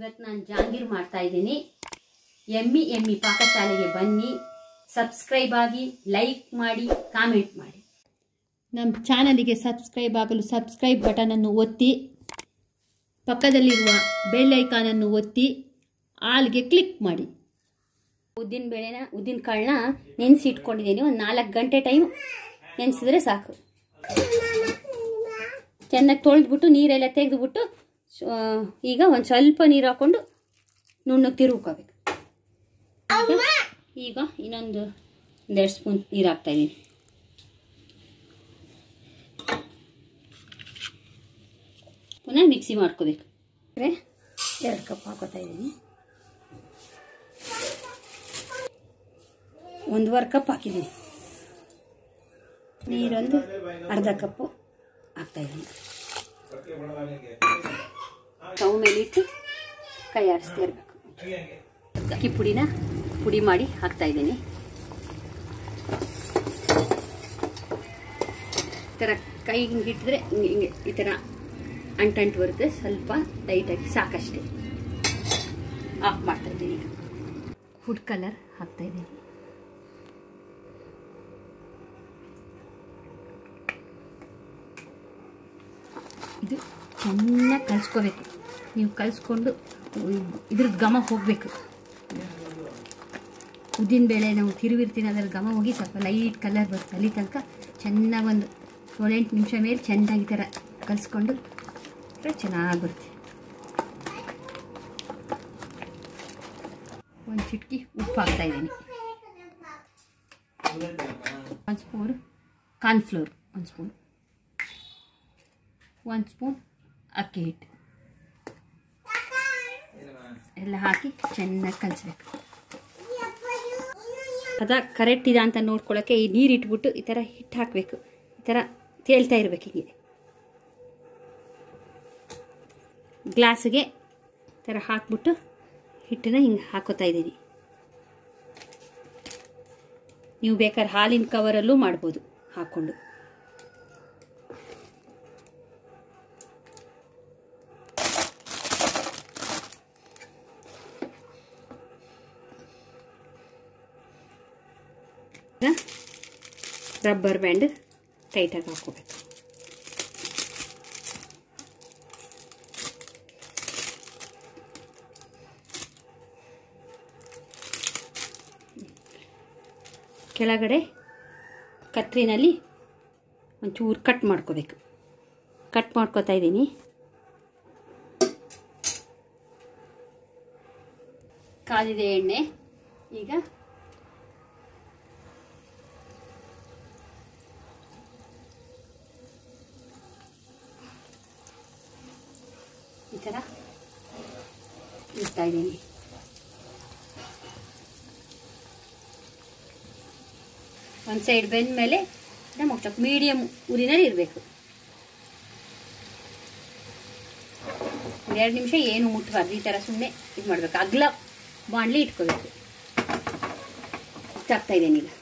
ಇವತ್ತು ನಾನು ಜಾಂಗೀರ್ ಮಾಡ್ತಾ ಇದ್ದೀನಿ ಎಮ್ಮಿ ಎಮ್ಮಿ ಪಾಕಶಾಲೆಗೆ ಬನ್ನಿ ಸಬ್ಸ್ಕ್ರೈಬ್ ಆಗಿ ಲೈಕ್ ಮಾಡಿ ಕಾಮೆಂಟ್ ಮಾಡಿ ನಮ್ಮ ಚಾನಲಿಗೆ ಸಬ್ಸ್ಕ್ರೈಬ್ ಆಗಲು ಸಬ್ಸ್ಕ್ರೈಬ್ ಬಟನನ್ನು ಒತ್ತಿ ಪಕ್ಕದಲ್ಲಿರುವ ಬೆಲ್ ಐಕಾನನ್ನು ಒತ್ತಿ ಆಲ್ಗೆ ಕ್ಲಿಕ್ ಮಾಡಿ ಉದ್ದಿನ ಬೇಳೆನ ಉದ್ದಿನ ಕಾಳನ್ನ ನೆನೆಸಿ ಇಟ್ಕೊಂಡಿದ್ದೀನಿ ಒಂದು ನಾಲ್ಕು ಗಂಟೆ ಟೈಮ್ ನೆನೆಸಿದ್ರೆ ಸಾಕು ಚೆನ್ನಾಗಿ ತೊಳೆದ್ಬಿಟ್ಟು ನೀರೆಲ್ಲ ತೆಗೆದುಬಿಟ್ಟು ಈಗ ಒಂದು ಸ್ವಲ್ಪ ನೀರು ಹಾಕ್ಕೊಂಡು ನುಣ್ಣಗೆ ತಿರುಗ್ಕೋಬೇಕು ಈಗ ಇನ್ನೊಂದು ಒಂದೆರಡು ಸ್ಪೂನ್ ನೀರು ಹಾಕ್ತಾಯಿದ್ದೀನಿ ಪುನಃ ಮಿಕ್ಸಿ ಮಾಡ್ಕೋಬೇಕು ಎರಡು ಕಪ್ ಹಾಕೋತಾ ಇದ್ದೀನಿ ಒಂದೂವರೆ ಕಪ್ ಹಾಕಿದ್ದೀನಿ ನೀರೊಂದು ಅರ್ಧ ಕಪ್ಪು ಹಾಕ್ತಾಯಿದ್ದೀನಿ ಸ್ಟವ್ ಮೇಲೆ ಇಟ್ಟು ಕೈ ಆಡಿಸ್ತಾ ಇರಬೇಕು ಅಕ್ಕಿ ಪುಡಿನ ಪುಡಿ ಮಾಡಿ ಹಾಕ್ತಾ ಇದ್ದೀನಿ ಈ ಥರ ಕೈ ಹಿಂಗೆ ಇಟ್ಟಿದ್ರೆ ಹಿಂಗೆ ಹಿಂಗೆ ಈ ಥರ ಅಂಟಂಟು ಬರುತ್ತೆ ಸ್ವಲ್ಪ ಲೈಟಾಗಿ ಸಾಕಷ್ಟೇ ಆಫ್ ಮಾಡ್ತಾ ಇದ್ದೀನಿ ಫುಡ್ ಕಲರ್ ಹಾಕ್ತಾ ಇದ್ದೀನಿ ಇದು ಚೆನ್ನಾಗಿ ಕಲಿಸ್ಕೋಬೇಕು ನೀವು ಕಲಿಸ್ಕೊಂಡು ಇದ್ರದ್ದು ಘಮ ಹೋಗಬೇಕು ಉದ್ದಿನ ಬೇಳೆ ನಾವು ತಿರುವಿರ್ತೀನಿ ಅದ್ರಲ್ಲಿ ಘಮ ಹೋಗಿ ಸ್ವಲ್ಪ ಲೈಟ್ ಕಲರ್ ಬರುತ್ತೆ ಅಲ್ಲಿ ತನಕ ಚೆನ್ನಾಗಿ ಒಂದು ಏಳೆಂಟು ನಿಮಿಷ ಮೇಲೆ ಚೆನ್ನಾಗಿ ಈ ಥರ ಕಲಿಸ್ಕೊಂಡು ಚೆನ್ನಾಗಿ ಬರುತ್ತೆ ಒಂದು ಚಿಟಕಿ ಉಪ್ಪು ಹಾಕ್ತಾ ಇದ್ದೀನಿ ಒಂದು ಸ್ಪೂನ್ ಕಾರ್ನ್ಫ್ಲೋರ್ ಒಂದು ಸ್ಪೂನ್ ಒಂದು ಸ್ಪೂನ್ ಅಕ್ಕಿ ಹಿಟ್ಟು ಎಲ್ಲ ಹಾಕಿ ಚೆನ್ನಾಗಿ ಕಲಿಸ್ಬೇಕು ಅದ ಕರೆಕ್ಟ್ ಇದೆ ಅಂತ ನೋಡ್ಕೊಳ್ಳೋಕ್ಕೆ ಈ ನೀರು ಇಟ್ಬಿಟ್ಟು ಈ ಥರ ಹಿಟ್ಟು ಹಾಕಬೇಕು ಈ ಥರ ತೇಲ್ತಾ ಇರಬೇಕು ಹೀಗೆ ಗ್ಲಾಸ್ಗೆ ಈ ಥರ ಹಾಕ್ಬಿಟ್ಟು ಹಿಟ್ಟನ್ನ ಹಿಂಗೆ ಹಾಕೋತಾ ಇದ್ದೀನಿ ನೀವು ಬೇಕಾದ್ರೆ ಹಾಲಿನ ಕವರಲ್ಲೂ ಮಾಡ್ಬೋದು ಹಾಕ್ಕೊಂಡು ರಬ್ಬರ್ ಬ್ಯಾಂಡ್ ಟೈಟಾಗಿ ಹಾಕೋಬೇಕು ಕೆಳಗಡೆ ಕತ್ರಿನಲ್ಲಿ ಒಂಚೂರು ಕಟ್ ಮಾಡ್ಕೋಬೇಕು ಕಟ್ ಮಾಡ್ಕೋತಾ ಇದ್ದೀನಿ ಕಾದಿದೆ ಎಣ್ಣೆ ಈಗ ಈ ಥರ ಇಡ್ತಾ ಇದ್ದೀನಿ ಒಂದು ಸೈಡ್ ಬೆಂದ ಮೇಲೆ ಮುಚ್ಚಕ್ಕೆ ಮೀಡಿಯಮ್ ಉರಿನಲ್ಲಿ ಇರಬೇಕು ಎರಡು ನಿಮಿಷ ಏನು ಮುಟ್ಟಬಾರ್ದು ಈ ಥರ ಸುಮ್ಮನೆ ಇದು ಮಾಡಬೇಕು ಅಗ್ಲ ಬಾಣಲಿ ಇಟ್ಕೋಬೇಕು ಇಷ್ಟಾಗ್ತಾ ಇದ್ದೇನೆ ಈಗ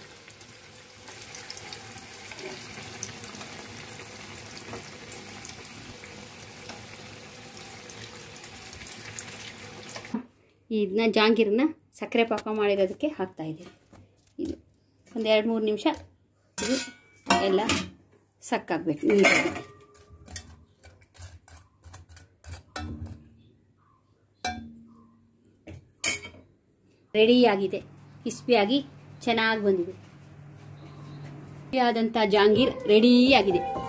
ಇದನ್ನ ಜಾಂಗೀರನ್ನ ಸಕ್ಕರೆ ಪಾಕ ಮಾಡಿರೋದಕ್ಕೆ ಹಾಕ್ತಾ ಇದ್ದೀನಿ ಇದು ಒಂದು ಎರಡು ಮೂರು ನಿಮಿಷ ಇದು ಎಲ್ಲ ಸಕ್ಕಾಗಬೇಕು ನೀಟಾಗಿ ರೆಡಿಯಾಗಿದೆ ಕ್ರಿಸ್ಪಿಯಾಗಿ ಚೆನ್ನಾಗಿ ಬಂದಿದೆ ಆದಂಥ ಜಾಂಗೀರ್ ರೆಡಿಯಾಗಿದೆ